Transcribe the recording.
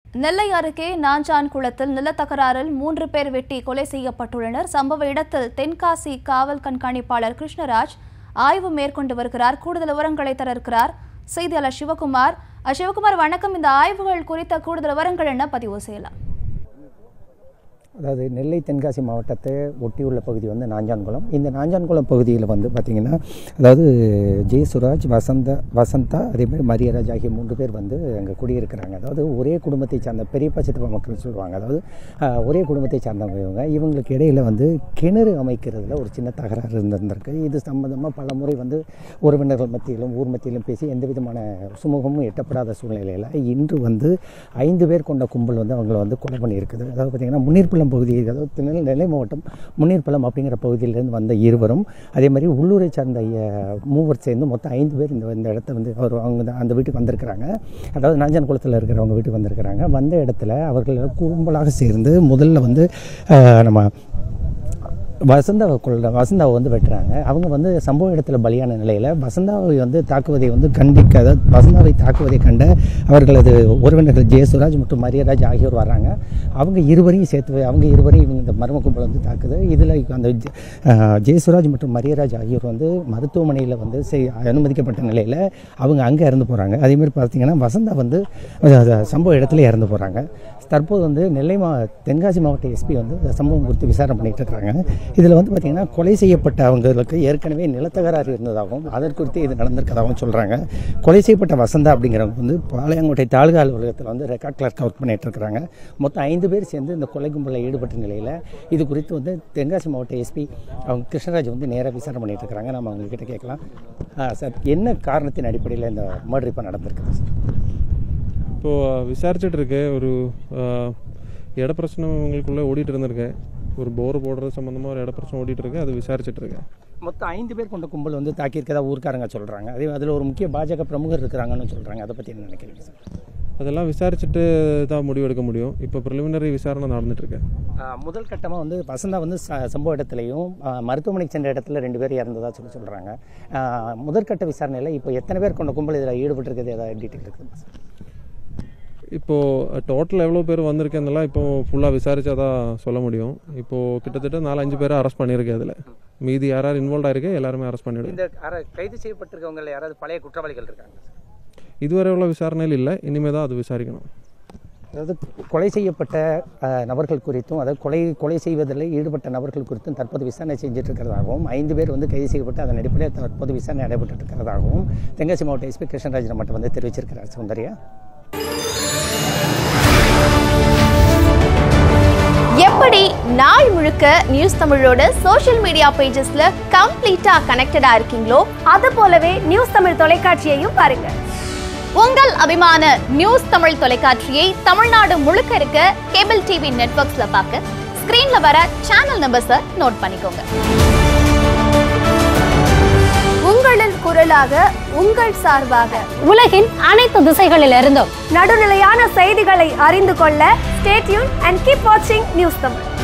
நெல்லை அருகே நாஞ்சான் குளத்தில் நிலத்தகராறில் மூன்று பேர் வெட்டி கொலை செய்யப்பட்டுள்ளனர் சம்பவ இடத்தில் தென்காசி காவல் கண்காணிப்பாளர் கிருஷ்ணராஜ் ஆய்வு மேற்கொண்டு வருகிறார் கூடுதல் விவரங்களை தர இருக்கிறார் செய்தியாளர் சிவகுமார் அஹ், சிவகுமார் வணக்கம் இந்த ஆய்வுகள் குறித்த கூடுதல் விவரங்கள் என்ன பதிவு செய்யலாம் அதாவது நெல்லை தென்காசி மாவட்டத்தை ஒட்டியுள்ள பகுதி வந்து நாஞ்சான்குளம் இந்த நாஞ்சான்குளம் பகுதியில் வந்து பார்த்திங்கன்னா அதாவது ஜெயசுராஜ் வசந்த வசந்தா அதே மாதிரி மரியராஜ் ஆகிய மூன்று பேர் வந்து அங்கே குடியிருக்கிறாங்க அதாவது ஒரே குடும்பத்தை சார்ந்த பெரியப்பா சித்தப்பா மக்கள் சொல்லுவாங்க அதாவது ஆஹ், ஒரே குடும்பத்தை சார்ந்தவங்க இவங்க இவங்களுக்கு இடையில் வந்து கிணறு அமைக்கிறதுல ஒரு சின்ன தகராறு இருந்திருக்கு இது சம்பந்தமாக பல முறை வந்து உறவினர்கள் மத்தியிலும் ஊர் மத்தியிலும் பேசி எந்த விதமான சுமூகமும் எட்டப்படாத சூழ்நிலையில் இன்று வந்து ஐந்து பேர் கொண்ட கும்பல் வந்து அவங்கள வந்து கொலை பண்ணியிருக்குது அதாவது பார்த்திங்கன்னா முன்னீர்பள்ளம் பகுதி அதாவது திருநெல் நெல்லை மாவட்டம் முன்னீர்பள்ளம் அப்படிங்கிற பகுதியிலேருந்து வந்த இருவரும் அதே மாதிரி உள்ளூரை சார்ந்த ஐய- மூவர் சேர்ந்து மொத்தம் ஐந்து பேர் இந்த இந்த இடத்த வந்து அவர் அவங்க தான் அந்த வீட்டுக்கு வந்திருக்கிறாங்க அதாவது நாஞ்சான் குளத்தில் இருக்கிறவங்க வீட்டுக்கு வந்திருக்கிறாங்க வந்த இடத்துல அவர்கள் கும்பலாக சேர்ந்து முதல்ல வந்து ஆஹ், நம்ம வசந்தாவை கொள்ள வசந்தாவை வந்து வெட்டுறாங்க அவங்க வந்து சம்பவ இடத்துல பலியான நிலையில் வசந்தாவை வந்து தாக்குவதை வந்து கண்டிக்க அதாவது வசந்தாவை தாக்குவதை கண்ட அவர்களது உறவினர்கள் ஜெயசுராஜ் மற்றும் மரியராஜ் ஆகியோர் வர்றாங்க அவங்க இருவரையும் சேர்த்து அவங்க இருவரையும் இவங்க இந்த மர்ம கும்பல் வந்து தாக்குது இதில் அந்த ஜெ- ஆஹ் ஜெயசுராஜ் மற்றும் மரியராஜ் ஆகியோர் வந்து மருத்துவமனையில் வந்து செய் அனுமதிக்கப்பட்ட நிலையில் அவங்க அங்கே இறந்து போகிறாங்க அதேமாதிரி பார்த்தீங்கன்னா வசந்தா வந்து அஹ், சம்பவ இடத்துல இறந்து போகிறாங்க தற்போது வந்து நெல்லை மா தென்காசி மாவட்ட எஸ்பி வந்து இந்த சம்பவம் குறித்து விசாரணை பண்ணிட்டு இருக்காங்க இதில் வந்து பார்த்திங்கன்னா கொலை செய்யப்பட்ட அவங்களுக்கு ஏற்கனவே நிலத்தகராறு இருந்ததாகவும் அதற்கு குறித்து இது நடந்திருக்கதாகவும் சொல்கிறாங்க கொலை செய்யப்பட்ட வசந்தா அப்படிங்கிறவங்க வந்து பாளையங்கோட்டை தாலுகா அலுவலகத்தில் வந்து ரெக்கார்ட் கிளர்க் ஒர்க் பண்ணிட்டு இருக்காங்க மொத்தம் ஐந்து பேர் சேர்ந்து இந்த கொலை கும்பலில் ஈடுபட்ட நிலையில் இது குறித்து வந்து தென்காசி மாவட்ட எஸ்பி அவங்க கிருஷ்ணராஜ் வந்து நேராக விசாரணை பண்ணிட்டு இருக்காங்க நம்ம அவங்க கிட்ட கேட்கலாம் ஆ, சார் என்ன காரணத்தின் அடிப்படையில் இந்த மர்டர் இப்போ நடந்திருக்குது சார் இப்போது விசாரிச்சுட்டு இருக்கு ஒரு ஆஹ், இட பிரச்சனை உங்களுக்குள்ளே ஓடிட்டு இருந்திருக்கு ஒரு போர் போடுறது சம்மந்தமாக ஒரு இட பிரச்சனை ஓடிட்டு இருக்கு அது விசாரிச்சுட்டு இருக்கேன் மொத்தம் ஐந்து பேர் கொண்ட கும்பல் வந்து தாக்கியிருக்கதா ஊர்க்காரங்க சொல்கிறாங்க அதே அதில் ஒரு முக்கிய பாஜக பிரமுகர் இருக்கிறாங்கன்னு சொல்கிறாங்க அதை பற்றி என்ன நினைக்கிறீங்க சார் அதெல்லாம் விசாரிச்சுட்டு தான் முடிவெடுக்க முடியும் இப்போ ப்ரிலிமினரி விசாரணை நடந்துட்டு இருக்கு ஆ, முதல் கட்டமாக வந்து வசந்தா வந்து ச சம்பவ இடத்துலையும் ஆ, மருத்துவமனைக்கு சென்ற இடத்துல ரெண்டு பேர் இறந்ததா சொல்லி சொல்கிறாங்க முதற்கட்ட விசாரணையில் இப்போ எத்தனை பேர் கொண்ட கும்பல் இதில் ஈடுபட்டிருக்கிறது ஏதாவது டீட்டெயில் இருக்குது சார் இப்போது டோட்டல் எவ்வளோ பேர் வந்திருக்கேன்னெல்லாம் இப்போ ஃபுல்லாக விசாரிச்சா தான் சொல்ல முடியும் இப்போது கிட்டத்தட்ட நாலு அஞ்சு பேரை அரெஸ்ட் பண்ணியிருக்கு அதில் மீதி யார் யார் இன்வால்வ் ஆயிருக்கு எல்லாருமே அரெஸ்ட் பண்ணிவிடுங்க இந்த கைது செய்யப்பட்டிருக்கவங்க யாராவது பழைய குற்றவாளிகள் இருக்காங்க இதுவரை உள்ள விசாரணையில் இல்லை இனிமேல் தான் அது விசாரிக்கணும் அதாவது கொலை செய்யப்பட்ட ஆ, நபர்கள் குறித்தும் அதாவது கொலை கொலை செய்வதில் ஈடுபட்ட நபர்கள் குறித்தும் தற்போது விசாரணை செஞ்சுட்டு இருக்கிறதாகவும் ஐந்து பேர் வந்து கைது செய்யப்பட்டு அதன் அடிப்படையில் தற்போது விசாரணை நடைபெற்று இருக்கிறதாகவும் தென்காசி மாவட்ட எஸ்பி கிருஷ்ணராஜ் மட்டும் வந்து தெரிவிச்சிருக்கிறார் சௌந்தர்யா எப்படி நாள் முழுக்க நியூஸ் தமிழோட சோஷியல் மீடியா பேஜஸ்ல கம்ப்ளீட்டா கனெக்டடா இருக்கீங்களோ அது போலவே நியூஸ் தமிழ் தொலைக்காட்சியையும் பாருங்க உங்கள் அபிமான நியூஸ் தமிழ் தொலைக்காட்சியை தமிழ்நாடு முழுக்க இருக்க கேபிள் டிவி நெட்வொர்க்ஸ்ல பார்க்க ஸ்கிரீன்ல வர சேனல் நம்பர்ஸை நோட் பண்ணிக்கோங்க உங்களின் குரலாக உங்கள் சார்பாக உலகின் அனைத்து திசைகளிலிருந்தும் நடுநிலையான செய்திகளை அறிந்து கொள்ள ஸ்டேட்யூன் அண்ட் கீப் வாட்சிங் நியூஸ் தமிழ்